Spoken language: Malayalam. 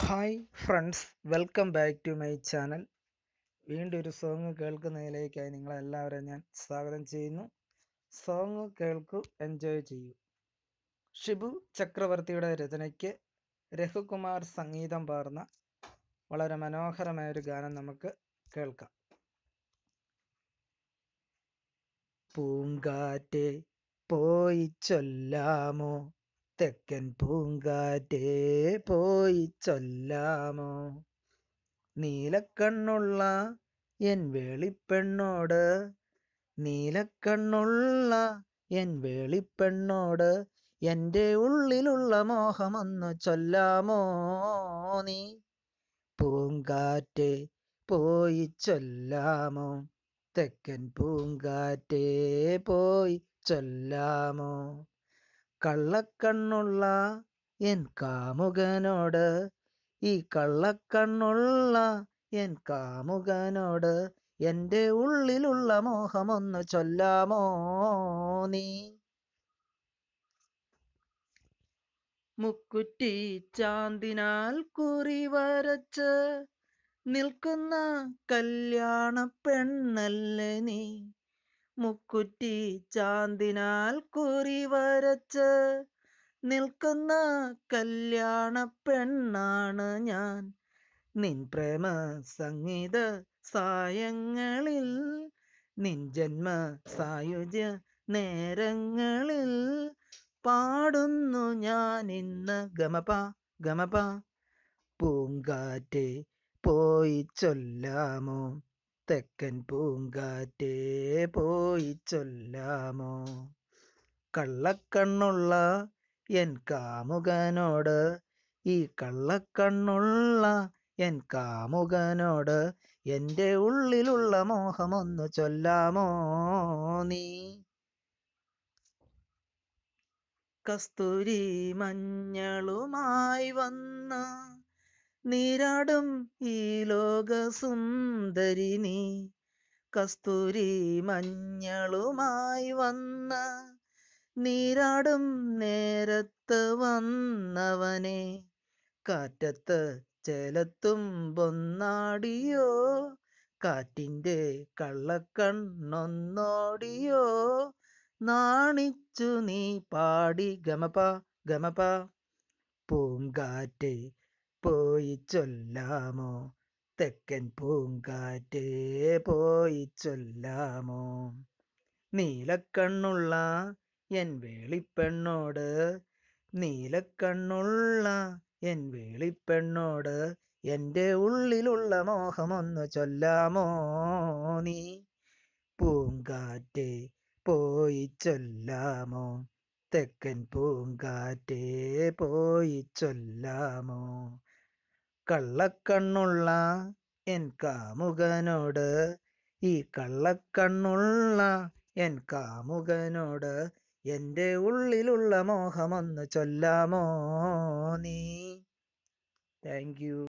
hi friends welcome back to my channel വീണ്ടും ഒരു സോങ് കേൾക്കുന്നതിലേക്കായി നിങ്ങളെല്ലാവരെയും ഞാൻ സ്വാഗതം ചെയ്യുന്നു സോങ് കേൾക്കൂ എൻജോയ് ചെയ്യൂ ഷിബു ചക്രവർത്തിയുടെ രചനയ്ക്ക് രഘുകുമാർ സംഗീതം പാർന്ന വളരെ മനോഹരമായ ഒരു ഗാനം നമുക്ക് കേൾക്കാം പൂങ്കാറ്റെ പോയി ചൊല്ലാമോ തെക്കൻ പൂങ്കാറ്റേ പോയി ചൊല്ലാമോ നീലക്കണ്ണുള്ള എൻ വേളിപ്പെണ്ണോട് നീലക്കണ്ണുള്ള എൻ വേളിപ്പെണ്ണോട് എൻ്റെ ഉള്ളിലുള്ള മോഹമൊന്ന് ചൊല്ലാമോ നീ പൂങ്കാറ്റേ പോയി ചൊല്ലാമോ തെക്കൻ പൂങ്കാറ്റേ പോയി ചൊല്ലാമോ കള്ളക്കണ്ണുള്ള എൻ കാമുകനോട് ഈ കള്ളക്കണ്ണുള്ള എൻ കാമുകനോട് എൻ്റെ ഉള്ളിലുള്ള മോഹമൊന്ന് ചൊല്ലാമോ നീ മുക്കുറ്റി ചാന്തിനാൽ കുറി വരച്ച് നിൽക്കുന്ന കല്യാണ പെണ്ണല്ലേ നീ മുക്കുറ്റി ചാന്തിനാൽ കുറി വരച്ച് നിൽക്കുന്ന കല്യാണ പെണ്ണാണ് ഞാൻ നിൻ പ്രേമ സംഗീത സായങ്ങളിൽ നിൻ ജന്മ സായുജ്യ നേരങ്ങളിൽ പാടുന്നു ഞാൻ ഇന്ന് ഗമപ ഗമപ പൂങ്കാറ്റെ പോയി ചൊല്ലാമോ തെക്കൻ പൂങ്കാറ്റേ പോയി ചൊല്ലാമോ കള്ളക്കണ്ണുള്ള എൻ കാമുകനോട് ഈ കള്ളക്കണ്ണുള്ള എൻ കാമുകനോട് എൻ്റെ ഉള്ളിലുള്ള മോഹമൊന്ന് ചൊല്ലാമോ നീ കസ്തൂരി മഞ്ഞളുമായി വന്ന നീരാടും ഈ ലോകസുന്ദരി നീ കസ്തൂരി മഞ്ഞളുമായി വന്ന നീരാടും നേരത്ത് വന്നവനെ കാറ്റത്ത് ചേലത്തും പൊന്നാടിയോ കാറ്റിൻ്റെ കള്ളക്കണ്ണൊന്നോടിയോ നാണിച്ചു നീ പാടി ഗമപ ഗമപ പൂങ്കാറ്റെ പോയി ചൊല്ലാമോ തെക്കൻ പൂങ്കാറ്റേ പോയി ചൊല്ലാമോ നീലക്കണ്ണുള്ള എൻ വേളിപ്പെണ്ണോട് നീലക്കണ്ണുള്ള എൻ വേളിപ്പെണ്ണോട് എൻ്റെ ഉള്ളിലുള്ള മോഹമൊന്ന് ചൊല്ലാമോ നീ പൂങ്കാറ്റെ പോയി ചൊല്ലാമോ തെക്കൻ പൂങ്കാറ്റേ പോയി ചൊല്ലാമോ കള്ളക്കണ്ണുള്ള എൻ കാമുകനോട് ഈ കള്ളക്കണ്ണുള്ള എൻ കാമുകനോട് എൻ്റെ ഉള്ളിലുള്ള മോഹമൊന്ന് ചൊല്ലാമോ നീ താങ്ക് യു